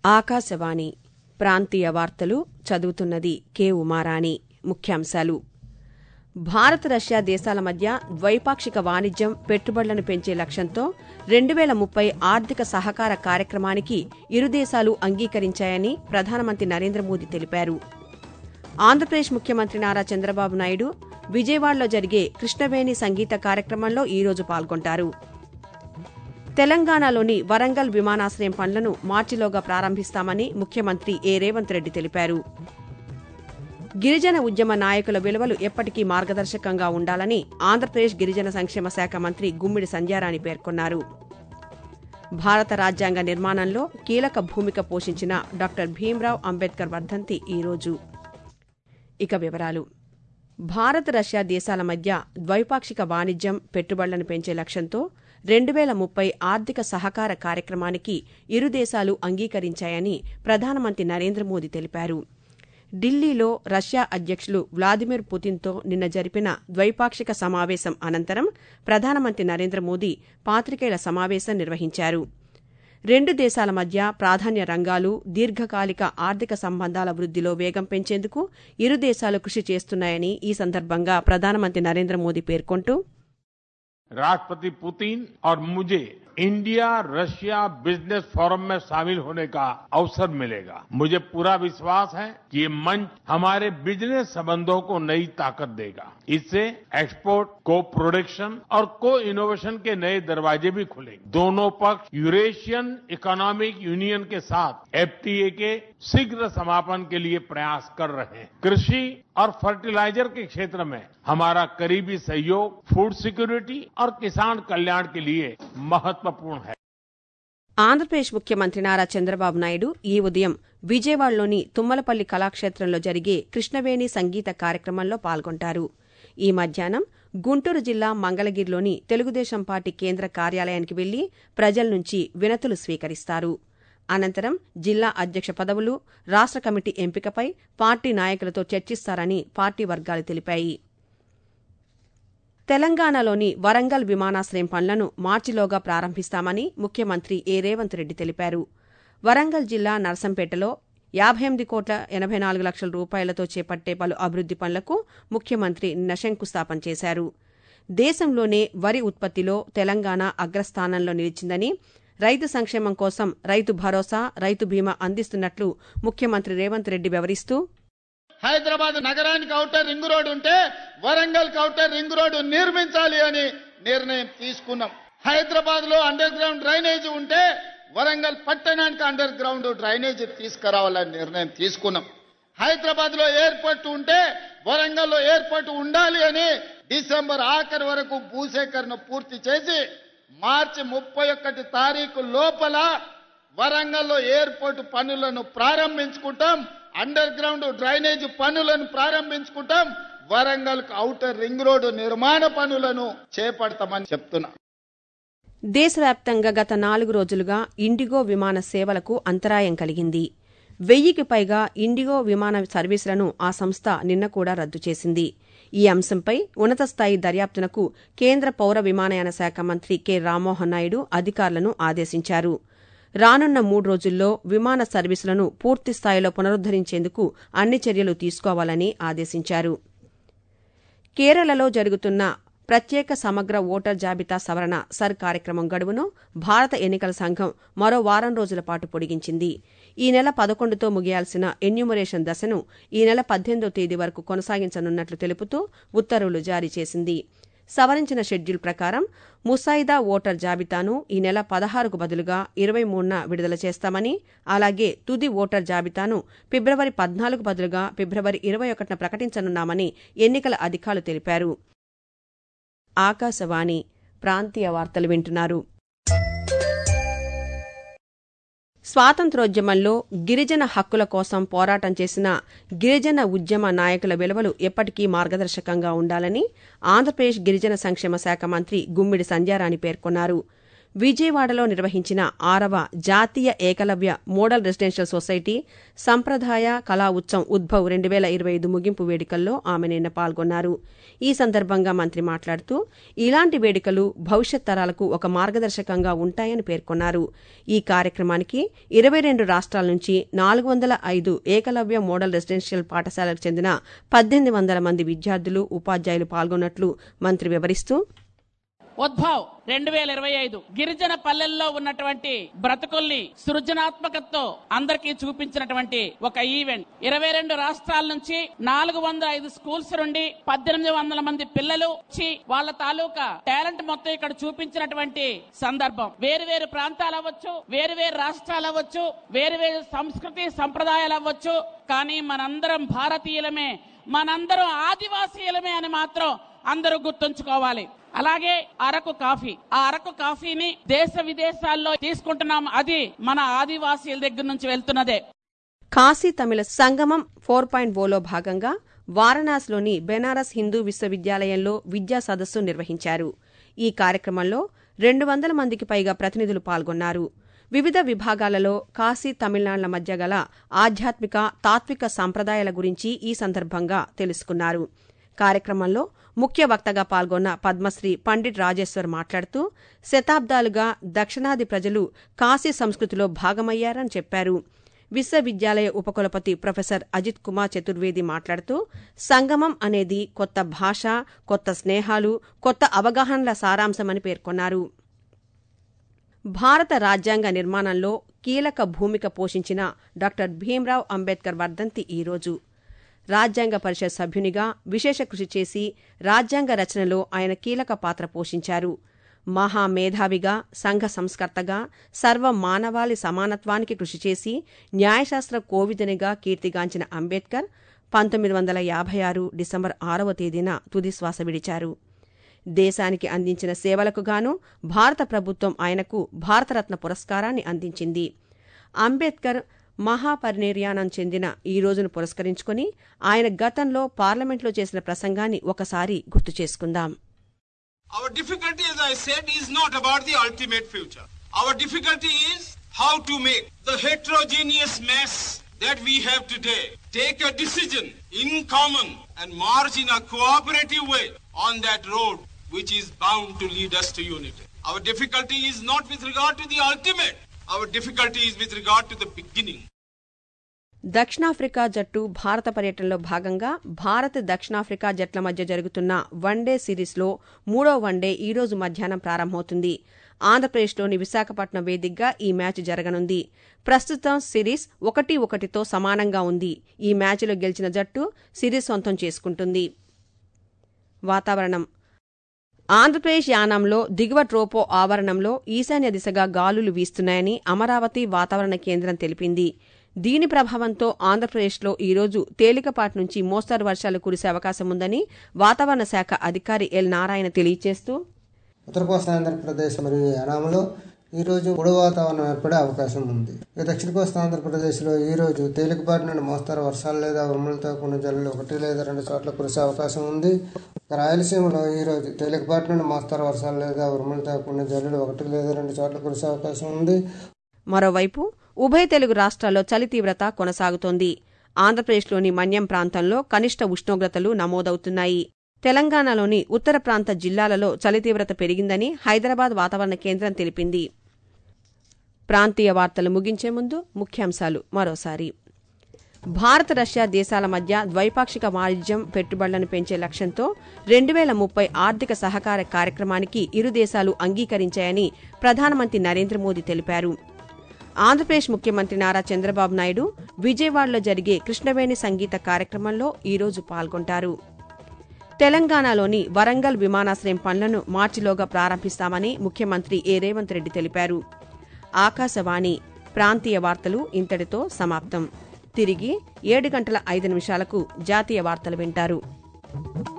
ఆకాశవాణి ప్రాంతీయ వార్తలు చదువుతున్నది కె ఉమారాణి ముఖ్యాంశాలు భారత్ రష్యా దేశాల మధ్య ద్వైపాక్షిక వాణిజ్యం పెట్టుబడులను పెంచే లక్ష్యంతో రెండు వేల ముప్పై ఆర్థిక సహకార కార్యక్రమానికి ఇరు దేశాలు అంగీకరించాయని ప్రధానమంత్రి నరేంద్ర మోదీ తెలిపారు ఆంధ్రప్రదేశ్ ముఖ్యమంత్రి నారా చంద్రబాబు నాయుడు విజయవాడలో జరిగే కృష్ణవేణి సంగీత కార్యక్రమంలో ఈరోజు పాల్గొంటారు తెలంగాణలోని వరంగల్ విమానాశ్రయం పనులను మార్చిలోగా ప్రారంభిస్తామని ముఖ్యమంత్రి ఏ రేవంత్ రెడ్డి తెలిపారు గిరిజన ఉద్యమ నాయకుల విలువలు ఎప్పటికీ మార్గదర్శకంగా ఉండాలని ఆంధ్రప్రదేశ్ గిరిజన సంక్షేమ శాఖ మంత్రి గుమ్మిడి సంధ్యారాణి పేర్కొన్నారు భారత రాజ్యాంగ నిర్మాణంలో కీలక భూమిక పోషించిన డాక్టర్ భీమ్రావ్ అంబేద్కర్ వర్ధంతి ఈరోజు ఇక వివరాలు భారత్ రష్యా దేశాల మధ్య ద్వైపాక్షిక వాణిజ్యం పెట్టుబడులను పెంచే లక్ష్యంతో రెండు వేల ముప్పై ఆర్థిక సహకార కార్యక్రమానికి ఇరు దేశాలు అంగీకరించాయని ప్రధానమంత్రి నరేంద్ర మోదీ తెలిపారు ఢిల్లీలో రష్యా అధ్యక్షులు వ్లాదిమిర్ పుతిన్తో నిన్న జరిపిన ద్వైపాక్షిక సమావేశం అనంతరం ప్రధానమంత్రి నరేంద్ర మోదీ పాతికేయుల సమావేశం నిర్వహించారు రెండు దేశాల మధ్య ప్రాధాన్య రంగాలు దీర్ఘకాలిక ఆర్థిక సంబంధాల వృద్దిలో వేగం పెంచేందుకు ఇరు దేశాలు కృషి చేస్తున్నాయని ఈ సందర్భంగా ప్రధానమంత్రి నరేంద్ర మోదీ పేర్కొంటూ राष्ट्रपति पुतिन और मुझे इंडिया रशिया बिजनेस फोरम में शामिल होने का अवसर मिलेगा मुझे पूरा विश्वास है कि ये मंच हमारे बिजनेस संबंधों को नई ताकत देगा इससे एक्सपोर्ट को प्रोडक्शन और को इनोवेशन के नए दरवाजे भी खुलेंगे दोनों पक्ष यूरेशियन इकोनॉमिक यूनियन के साथ एफटीए के शीघ्र समापन के लिए प्रयास कर रहे हैं कृषि और फर्टिलाइजर के क्षेत्र में हमारा करीबी सहयोग फूड सिक्योरिटी और किसान कल्याण के लिए महत्वपूर्ण है ఆంధ్రప్రదేశ్ ముఖ్యమంత్రి నారా చంద్రబాబు నాయుడు ఈ ఉదయం విజయవాడలోని తుమ్మలపల్లి కళాక్షేత్రంలో జరిగే కృష్ణవేణి సంగీత కార్యక్రమంలో పాల్గొంటారు ఈ మధ్యాహ్నం గుంటూరు జిల్లా మంగళగిరిలోని తెలుగుదేశం పార్టీ కేంద్ర కార్యాలయానికి వెళ్లి ప్రజల నుంచి వినతులు స్వీకరిస్తారు అనంతరం జిల్లా అధ్యక్ష పదవులు రాష్ట కమిటీ ఎంపికపై పార్టీ నాయకులతో చర్చిస్తారని పార్టీ వర్గాలు తెలిపాయి తెలంగాణలోని వరంగల్ విమానాశ్రయం పనులను మార్చిలోగా ప్రారంభిస్తామని ముఖ్యమంత్రి ఏ రేవంత్ రెడ్డి తెలిపారు వరంగల్ జిల్లా నర్సంపేటలో యాభై ఎనిమిది కోట్ల ఎనభై నాలుగు లక్షల రూపాయలతో చేపట్టే పలు అభివృద్ది పనులకు ముఖ్యమంత్రి నిన్న శంకుస్థాపన చేశారు దేశంలోనే వరి ఉత్పత్తిలో తెలంగాణ అగ్రస్థానంలో నిలిచిందని రైతు సంక్షేమం కోసం రైతు భరోసా రైతు బీమా అందిస్తున్నట్లు ముఖ్యమంత్రి రేవంత్ రెడ్డి వివరిస్తూ హైదరాబాద్ నగరానికి ఔటర్ రింగ్ రోడ్ ఉంటే వరంగల్ ఔటర్ రింగ్ రోడ్ నిర్మించాలి అని నిర్ణయం తీసుకున్నాం హైదరాబాద్ లో అండర్ గ్రౌండ్ డ్రైనేజ్ ఉంటే వరంగల్ పట్టణానికి అండర్ గ్రౌండ్ డ్రైనేజ్ తీసుకురావాలని నిర్ణయం తీసుకున్నాం హైదరాబాద్ లో ఎయిర్పోర్ట్ ఉంటే వరంగల్ లో ఎయిర్పోర్ట్ ఉండాలి అని డిసెంబర్ ఆఖరి వరకు భూసేకరణ పూర్తి చేసి మార్చి ముప్పై ఒకటి తారీఖు లోపల వరంగల్లో ఎయిర్పోర్ట్ పనులను ప్రారంభించుకుంటాం అండర్ గ్రౌండ్ డ్రైనేజ్ పనులను ప్రారంభించుకుంటాం వరంగల్ ఔటర్ రింగ్ రోడ్డు నిర్మాణ పనులను చేపడతామని చెప్తున్నా దేశవ్యాప్తంగా గత నాలుగు రోజులుగా ఇండిగో విమాన సేవలకు అంతరాయం కలిగింది వెయ్యికి పైగా ఇండిగో విమాన సర్వీసులను ఆ సంస్థ నిన్న కూడా రద్దు చేసింది ఈ అంశంపై ఉన్నత స్థాయి దర్యాప్తునకు కేంద్ర పౌర విమానయాన శాఖ మంత్రి కె రామ్మోహన్ నాయుడు అధికారులను ఆదేశించారు రానున్న మూడు రోజుల్లో విమాన సర్వీసులను పూర్తి స్థాయిలో పునరుద్దరించేందుకు అన్ని చర్యలు తీసుకోవాలని ఆదేశించారు కేరళలో జరుగుతున్న ప్రత్యేక సమగ్ర ఓటర్ జాబితా సవరణ సర్ కార్యక్రమం గడువును భారత ఎన్నికల సంఘం మరో వారం రోజుల పాటు పొడిగించింది ఈ నెల పదకొండుతో ముగియాల్సిన ఎన్యూమరేషన్ దశను ఈ నెల పద్దెనిమిదో తేదీ వరకు కొనసాగించనున్నట్లు తెలుపుతూ ఉత్తర్వులు జారీ చేసింది సవరించిన షెడ్యూల్ ప్రకారం ముసాయిదా ఓటర్ జాబితాను ఈ నెల పదహారుకు బదులుగా ఇరవై మూడున విడుదల చేస్తామని అలాగే తుది ఓటర్ జాబితాను ఫిబ్రవరి పద్నాలుగు బదులుగా ఫిబ్రవరి ఇరవై ఒకటిన ప్రకటించనున్నామని ఎన్నికల అధికారులు తెలిపారు ఆకాశవాణి ప్రాంతీయ వార్తలు వింటున్నారు స్వాతంత్రోద్యమంలో గిరిజన హక్కుల కోసం పోరాటం చేసిన గిరిజన ఉద్యమ నాయకుల విలువలు ఎప్పటికీ మార్గదర్శకంగా ఉండాలని ఆంధ్రప్రదేశ్ గిరిజన సంక్షేమ శాఖ మంత్రి గుమ్మిడి సంధ్యారాణి పేర్కొన్నారు విజయవాడలో నిర్వహించిన ఆరవ జాతీయ ఏకలవ్య మోడల్ రెసిడెన్షియల్ సొసైటీ సంప్రదాయ కళా ఉత్సవం ఉద్భవ్ రెండు వేల ఇరవై ఐదు ముగింపు వేడుకల్లో ఆమె నిన్న పాల్గొన్నారు ఈ సందర్భంగా మంత్రి మాట్లాడుతూ ఇలాంటి వేడుకలు భవిష్యత్ తరాలకు ఒక మార్గదర్శకంగా ఉంటాయని పేర్కొన్నారు ఈ కార్యక్రమానికి ఇరవై రెండు రాష్ట్రాల నుంచి నాలుగు వందల ఐదు ఏకలవ్య మోడల్ రెసిడెన్షియల్ పాఠశాలకు చెందిన పద్దెనిమిది వందల మంది విద్యార్థులు ఉపాధ్యాయులు పాల్గొన్నట్లు మంత్రి వివరిస్తూ ఉద్భవ్ రెండు వేల ఇరవై ఐదు గిరిజన పల్లెల్లో ఉన్నటువంటి బ్రతుకుల్ని సృజనాత్మకతతో అందరికీ చూపించినటువంటి ఒక ఈవెంట్ ఇరవై రెండు రాష్ట్రాల నుంచి నాలుగు వందల ఐదు స్కూల్స్ నుండి పద్దెనిమిది వందల మంది పిల్లలు వచ్చి వాళ్ళ తాలూకా టాలెంట్ మొత్తం ఇక్కడ చూపించినటువంటి సందర్భం వేరు వేరు ప్రాంతాలు అవ్వచ్చు వేరు వేరు రాష్ట్రాలు అవ్వచ్చు వేరు వేరు సంస్కృతి సంప్రదాయాలు అవ్వచ్చు కానీ మనందరం భారతీయులమే మనందరం ఆదివాసీయులమే అని మాత్రం అందరూ గుర్తుంచుకోవాలి అలాగే అరకు కాఫీ ఆ అరకు కాఫీని దేశ విదేశాల్లో తీసుకుంటున్నాం అది మన ఆదివాసీల దగ్గర నుంచి వెళ్తున్నదే కాశీ తమిళ సంగమం ఫోర్ పాయింట్ ఓలో భాగంగా వారణాసిలోని బెనారస్ హిందూ విశ్వవిద్యాలయంలో విద్యా సదస్సు నిర్వహించారు ఈ కార్యక్రమంలో రెండు వందల మందికి పైగా ప్రతినిధులు పాల్గొన్నారు వివిధ విభాగాలలో కాశీ తమిళనాడుల మధ్య గల ఆధ్యాత్మిక తాత్విక సంప్రదాయాల గురించి ఈ సందర్భంగా తెలుసుకున్నారు కార్యక్రమంలో ముఖ్య వక్తగా పాల్గొన్న పద్మశ్రీ పండిట్ రాజేశ్వర్ మాట్లాడుతూ శతాబ్దాలుగా దక్షిణాది ప్రజలు కాశీ సంస్కృతిలో భాగమయ్యారని చెప్పారు విశ్వవిద్యాలయ ఉపకులపతి ప్రొఫెసర్ అజిత్ కుమార్ చతుర్వేది మాట్లాడుతూ సంగమం అనేది కొత్త భాష కొత్త స్నేహాలు కొత్త అవగాహనల సారాంశమని పేర్కొన్నారు భారత రాజ్యాంగ నిర్మాణంలో కీలక భూమిక పోషించిన డాక్టర్ భీమ్రావ్ అంబేద్కర్ వర్ధంతి ఈరోజు రాజ్యాంగ పరిషత్ సభ్యునిగా విశేష కృషి చేసి రాజ్యాంగ రచనలో ఆయన కీలక పాత్ర పోషించారు మహామేధావిగా సంఘ సంస్కర్తగా సర్వ మానవాళి సమానత్వానికి కృషి చేసి న్యాయశాస్త్ర కోవిదనిగా కీర్తిగాంచిన అంబేద్కర్ పంతొమ్మిది వందల యాభై ఆరు డిసెంబర్ ఆరవ తేదీన తుదిశ్వాస విడిచారు దేశానికి అందించిన సేవలకు గాను భారత ప్రభుత్వం ఆయనకు భారతరత్న పురస్కారాన్ని అందించింది అంబేద్కర్ మహాపరినిర్యాణం చెందిన ఈ రోజును పురస్కరించుకుని ఆయన గతంలో పార్లమెంట్లో చేసిన ప్రసంగాన్ని ఒకసారి గుర్తు చేసుకుందాం Our difficulty, as I said, is not about the ultimate future. Our difficulty is how to make the heterogeneous mess that we have today take a decision in common and march in a cooperative way on that road which is bound to lead us to unity. Our difficulty is not with regard to the ultimate. Our difficulty is with regard to the beginning. దక్షిణాఫ్రికా జట్టు భారత పర్యటనలో భాగంగా భారత్ దక్షిణాఫ్రికా జట్ల మధ్య జరుగుతున్న one day సిరీస్లో మూడో వన్డే ఈ రోజు మధ్యాహ్నం ప్రారంభమవుతుంది ఆంధ్రప్రదేశ్లోని విశాఖపట్నం వేదికగా ఈ మ్యాచ్ జరగనుంది ప్రస్తుతం సిరీస్ ఒకటి ఒకటితో సమానంగా ఉంది ఈ మ్యాచ్లో గెలిచిన జట్టు సిరీస్ సొంతం చేసుకుంటుంది వాతావరణం ఆంధ్రప్రదేశ్ యానంలో దిగువ ట్రోపో ఆవరణంలో ఈశాన్య దిశగా గాలులు వీస్తున్నాయని అమరావతి వాతావరణ కేంద్రం తెలిపింది దీని ప్రభావంతో ఆంధ్రప్రదేశ్లో ఈరోజు తేలికపాటి నుంచి మోస్తరు వర్షాలు కురిసే అవకాశం ఉందని వాతావరణ శాఖ అధికారి ఎల్ నారాయణ తెలియజేస్తూ ఉత్తర కోస్తా ఆంధ్రప్రదేశ్ మరియు యానాంలో ఈ రోజు పొడి వాతావరణం ఏర్పడే అవకాశం ఉంది ఇక దక్షిణ కోస్తా ఆంధ్రప్రదేశ్లో ఈ రోజు తేలికపాటి నుండి మోస్తారు వర్షాలు లేదా ఉరుములతో కూడిన జల్లులు ఒకటి లేదా రెండు చోట్ల కురిసే అవకాశం ఉంది ఇక రాయలసీమలో ఈ రోజు తేలికపాటి నుండి మోస్తారు వర్షాలు లేదా ఉరుములతో కూడిన జల్లులు ఒకటి లేదా రెండు చోట్ల కురిసే అవకాశం ఉంది మరోవైపు ఉభయ తెలుగు రాష్ట్రాల్లో చలి తీవ్రత కొనసాగుతోంది ఆంధ్రప్రదేశ్లోని మన్యం ప్రాంతంలో కనిష్ట ఉష్ణోగ్రతలు నమోదవుతున్నాయి తెలంగాణలోని ఉత్తర ప్రాంత జిల్లాలలో చలి తీవ్రత పెరిగిందని హైదరాబాద్ వాతావరణ కేంద్రం తెలిపింది ప్రాంతీయ వార్తలు ముగించే ముందు ముఖ్యాంశాలు మరోసారి భారత్ రష్యా దేశాల మధ్య ద్వైపాక్షిక వాణిజ్యం పెట్టుబడులను పెంచే లక్ష్యంతో రెండు వేల ముప్పై ఆర్థిక సహకార కార్యక్రమానికి ఇరు దేశాలు అంగీకరించాయని ప్రధానమంత్రి నరేంద్ర మోదీ తెలిపారు ఆంధ్రప్రదేశ్ ముఖ్యమంత్రి నారా చంద్రబాబు నాయుడు విజయవాడలో జరిగే కృష్ణవేణి సంగీత కార్యక్రమంలో ఈరోజు పాల్గొంటారు తెలంగాణలోని వరంగల్ విమానాశ్రయం పనులను మార్చిలోగా ప్రారంభిస్తామని ముఖ్యమంత్రి ఏ రేవంత్ రెడ్డి తెలిపారు ఆకాశవాణి ప్రాంతీయ వార్తలు ఇంతటితో సమాప్తం తిరిగి ఏడు గంటల ఐదు నిమిషాలకు జాతీయ వార్తలు వింటారు